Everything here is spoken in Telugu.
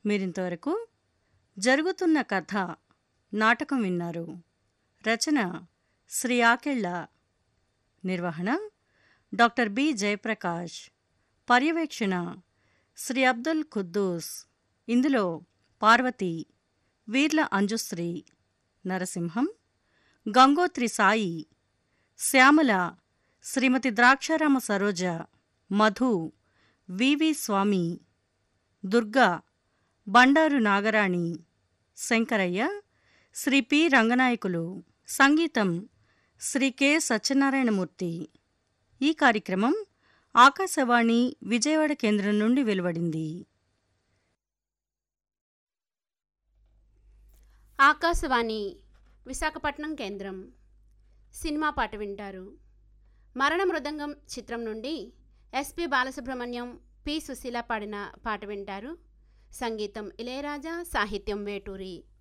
మీరింతవరకు జరుగుతున్న కథ నాటకం విన్నారు రచన శ్రీ ఆకెళ్ళ నిర్వహణ డాక్టర్ బి జయప్రకాష్ పర్యవేక్షణ శ్రీ అబ్దుల్ ఖుద్దూస్ ఇందులో పార్వతి వీర్ల అంజుశ్రీ నరసింహం గంగోత్రి సాయి శ్యామల శ్రీమతి ద్రాక్షారామ సరోజ మధు వివి స్వామి దుర్గా బండారు నాగరాణి శంకరయ్య శ్రీ పి రంగనాయకులు సంగీతం శ్రీ కె సత్యనారాయణమూర్తి ఈ కార్యక్రమం ఆకాశవాణి విజయవాడ కేంద్రం నుండి వెలువడింది ఆకాశవాణి విశాఖపట్నం కేంద్రం సినిమా పాట వింటారు మరణ మృదంగం చిత్రం నుండి ఎస్పి బాలసుబ్రహ్మణ్యం పి సుశీల పాడిన పాట వింటారు సంగీతం ఇళయరాజా సాహిత్యం వేటూరి